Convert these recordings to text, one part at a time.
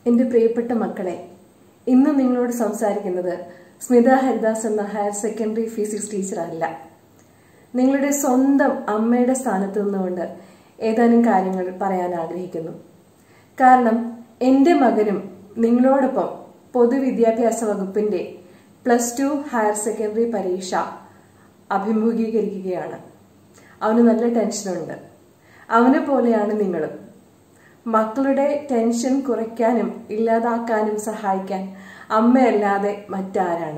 എൻ്റെ പ്രിയപ്പെട്ട മക്കളെ ഇന്ന് നിങ്ങളോട് സംസാരിക്കുന്നത് സ്മിത ഹരിദാസ് എന്ന ഹയർ സെക്കൻഡറി ഫിസിക്സ് ടീച്ചർ അല്ല നിങ്ങളുടെ സ്വന്തം അമ്മയുടെ സ്ഥാനത്ത് നിന്നുകൊണ്ട് ഏതാനും കാര്യങ്ങൾ പറയാൻ ആഗ്രഹിക്കുന്നു കാരണം എൻ്റെ മകനും നിങ്ങളോടൊപ്പം പൊതുവിദ്യാഭ്യാസ വകുപ്പിന്റെ പ്ലസ് ടു ഹയർ സെക്കൻഡറി പരീക്ഷ അഭിമുഖീകരിക്കുകയാണ് അവന് നല്ല ടെൻഷനുണ്ട് അവനെ പോലെയാണ് നിങ്ങളും മക്കളുടെ ടെൻഷൻ കുറയ്ക്കാനും ഇല്ലാതാക്കാനും സഹായിക്കാൻ അമ്മയല്ലാതെ മറ്റാരാണ്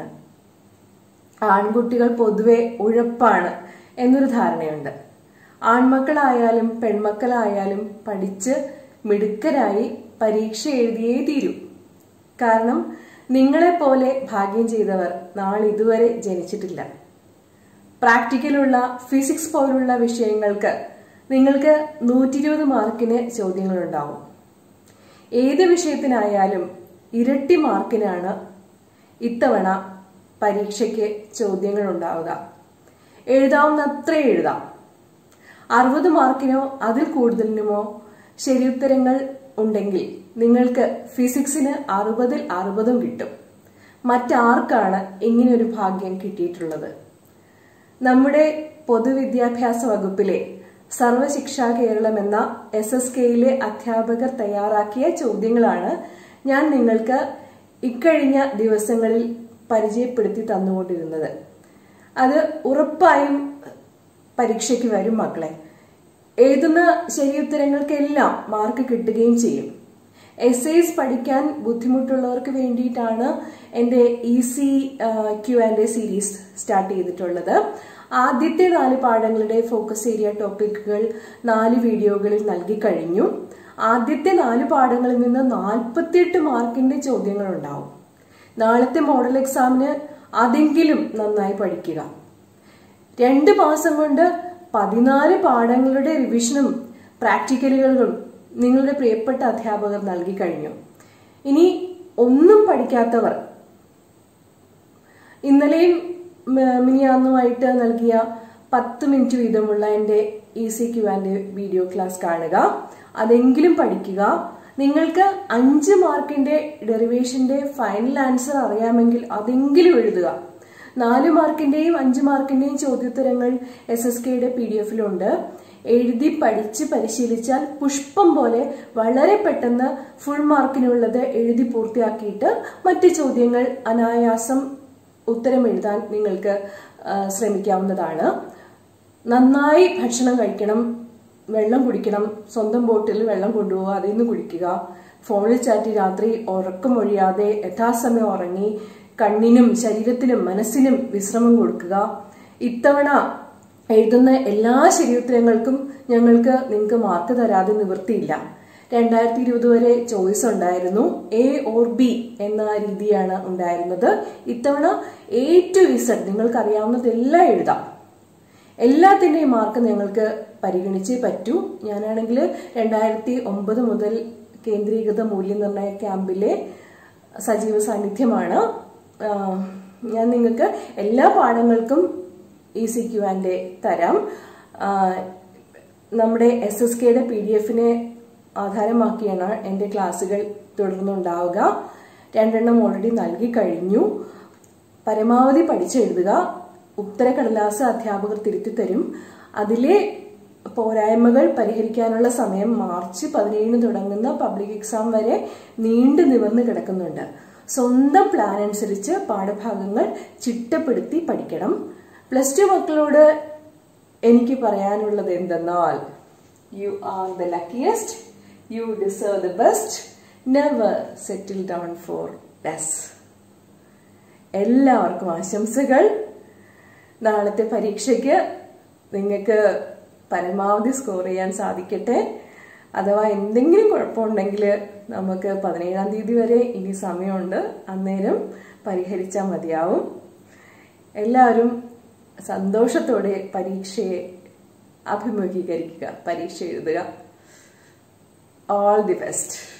ആൺകുട്ടികൾ പൊതുവെ ഉഴപ്പാണ് എന്നൊരു ധാരണയുണ്ട് ആൺമക്കളായാലും പെൺമക്കളായാലും പഠിച്ച് മിടുക്കരായി പരീക്ഷ എഴുതിയേ തീരൂ കാരണം നിങ്ങളെപ്പോലെ ഭാഗ്യം ചെയ്തവർ നാളിതുവരെ ജനിച്ചിട്ടില്ല പ്രാക്ടിക്കലുള്ള ഫിസിക്സ് പോലുള്ള വിഷയങ്ങൾക്ക് നിങ്ങൾക്ക് നൂറ്റി ഇരുപത് മാർക്കിന് ചോദ്യങ്ങളുണ്ടാവും ഏത് വിഷയത്തിനായാലും ഇരട്ടി മാർക്കിനാണ് ഇത്തവണ പരീക്ഷയ്ക്ക് ചോദ്യങ്ങൾ ഉണ്ടാവുക എഴുതാവുന്നത്ര എഴുതാം അറുപത് മാർക്കിനോ അതിൽ കൂടുതലിനുമോ ശരിയുത്തരങ്ങൾ ഉണ്ടെങ്കിൽ നിങ്ങൾക്ക് ഫിസിക്സിന് അറുപതിൽ അറുപതും കിട്ടും മറ്റാർക്കാണ് ഇങ്ങനെയൊരു ഭാഗ്യം കിട്ടിയിട്ടുള്ളത് നമ്മുടെ പൊതുവിദ്യാഭ്യാസ വകുപ്പിലെ സർവശിക്ഷാ കേരളം എന്ന എസ് എസ് കെയിലെ അധ്യാപകർ തയ്യാറാക്കിയ ചോദ്യങ്ങളാണ് ഞാൻ നിങ്ങൾക്ക് ഇക്കഴിഞ്ഞ ദിവസങ്ങളിൽ പരിചയപ്പെടുത്തി തന്നുകൊണ്ടിരുന്നത് അത് ഉറപ്പായും പരീക്ഷയ്ക്ക് വരും മക്കളെ എഴുതുന്ന ശരിയുത്തരങ്ങൾക്കെല്ലാം മാർക്ക് കിട്ടുകയും ചെയ്യും എസ് എസ് പഠിക്കാൻ ബുദ്ധിമുട്ടുള്ളവർക്ക് വേണ്ടിയിട്ടാണ് എൻ്റെ easy Q and A series start ചെയ്തിട്ടുള്ളത് ആദ്യത്തെ നാല് പാഠങ്ങളുടെ ഫോക്കസ് ഏരിയ ടോപ്പിക്കുകൾ നാല് വീഡിയോകളിൽ നൽകി കഴിഞ്ഞു ആദ്യത്തെ നാല് പാഠങ്ങളിൽ നിന്ന് നാൽപ്പത്തിയെട്ട് മാർക്കിന്റെ ചോദ്യങ്ങൾ ഉണ്ടാവും നാളത്തെ മോഡൽ എക്സാമിന് അതെങ്കിലും നന്നായി പഠിക്കുക രണ്ട് മാസം കൊണ്ട് പതിനാല് പാഠങ്ങളുടെ റിവിഷനും പ്രാക്ടിക്കലുകളും നിങ്ങളുടെ പ്രിയപ്പെട്ട അധ്യാപകർ നൽകി കഴിഞ്ഞു ഇനി ഒന്നും പഠിക്കാത്തവർ ഇന്നലെയും മിനിയാന്നുമായിട്ട് നൽകിയ പത്ത് മിനിറ്റ് വീതമുള്ള എൻ്റെ easy Q and video class കാണുക അതെങ്കിലും പഠിക്കുക നിങ്ങൾക്ക് അഞ്ച് മാർക്കിന്റെ ഡെറിവേഷന്റെ ഫൈനൽ ആൻസർ അറിയാമെങ്കിൽ അതെങ്കിലും എഴുതുക നാല് മാർക്കിന്റെയും അഞ്ച് മാർക്കിന്റെയും ചോദ്യോത്തരങ്ങൾ എസ് എസ് കെയുടെ പി ഡി എഫിലുണ്ട് എഴുതി പഠിച്ച് പരിശീലിച്ചാൽ പുഷ്പം പോലെ വളരെ പെട്ടെന്ന് ഫുൾ മാർക്കിനുള്ളത് എഴുതി പൂർത്തിയാക്കിയിട്ട് മറ്റ് ചോദ്യങ്ങൾ അനായാസം ഉത്തരം എഴുതാൻ നിങ്ങൾക്ക് ശ്രമിക്കാവുന്നതാണ് നന്നായി ഭക്ഷണം കഴിക്കണം വെള്ളം കുടിക്കണം സ്വന്തം ബോട്ടിൽ വെള്ളം കൊണ്ടുപോവുക അതിൽ നിന്ന് കുടിക്കുക ഫോണിൽ ചാറ്റി രാത്രി ഉറക്കമൊഴിയാതെ യഥാസമയം ഉറങ്ങി കണ്ണിനും ശരീരത്തിനും മനസ്സിനും വിശ്രമം കൊടുക്കുക ഇത്തവണ എഴുതുന്ന എല്ലാ ശരിയുത്തരങ്ങൾക്കും ഞങ്ങൾക്ക് നിങ്ങൾക്ക് മാർക്ക് തരാതെ നിവൃത്തിയില്ല രണ്ടായിരത്തി ഇരുപത് വരെ ചോയ്സ് ഉണ്ടായിരുന്നു എ ഓർ ബി എന്ന രീതിയാണ് ഉണ്ടായിരുന്നത് ഇത്തവണ എ ടു ഇസഡ് നിങ്ങൾക്ക് അറിയാവുന്നതെല്ലാം എഴുതാം എല്ലാത്തിൻ്റെയും മാർക്ക് ഞങ്ങൾക്ക് പരിഗണിച്ചേ പറ്റൂ ഞാനാണെങ്കിൽ രണ്ടായിരത്തി ഒമ്പത് മുതൽ കേന്ദ്രീകൃത മൂല്യനിർണ്ണയ ക്യാമ്പിലെ സജീവ സാന്നിധ്യമാണ് ഞാൻ നിങ്ങൾക്ക് എല്ലാ പാഠങ്ങൾക്കും ഇ സി ക്യു ആൻഡ് തരാം നമ്മുടെ എസ് എസ് കെയുടെ പി ഡി എഫിനെ ആധാരമാക്കിയാണ് എൻ്റെ ക്ലാസ്സുകൾ തുടർന്നുണ്ടാവുക രണ്ടെണ്ണം ഓൾറെഡി നൽകി കഴിഞ്ഞു പരമാവധി പഠിച്ചെഴുതുക ഉത്തരക്കടലാസ് അധ്യാപകർ തിരുത്തി തരും അതിലെ പോരായ്മകൾ പരിഹരിക്കാനുള്ള സമയം മാർച്ച് പതിനേഴിന് തുടങ്ങുന്ന പബ്ലിക് എക്സാം വരെ നീണ്ടു നിവർന്നു കിടക്കുന്നുണ്ട് സ്വന്തം പ്ലാൻ അനുസരിച്ച് പാഠഭാഗങ്ങൾ ചിട്ടപ്പെടുത്തി പഠിക്കണം പ്ലസ് ടു മക്കളോട് എനിക്ക് പറയാനുള്ളത് എന്തെന്നാൽ you are the luckiest you deserve the best never settle down for less എല്ലാവർക്കും ആശംസകൾ നാളത്തെ പരീക്ഷയ്ക്ക് നിങ്ങൾക്ക് പരമാവധി സ്കോർ ചെയ്യാൻ സാധിക്കട്ടെ അഥവാ എന്തെങ്കിലും കുഴപ്പമുണ്ടെങ്കിൽ നമുക്ക് പതിനേഴാം തീയതി വരെ ഇനി സമയമുണ്ട് അന്നേരം പരിഹരിച്ചാൽ മതിയാവും എല്ലാവരും സന്തോഷത്തോടെ പരീക്ഷയെ അഭിമുഖീകരിക്കുക പരീക്ഷ എഴുതുക ഓൾ ദി ബെസ്റ്റ്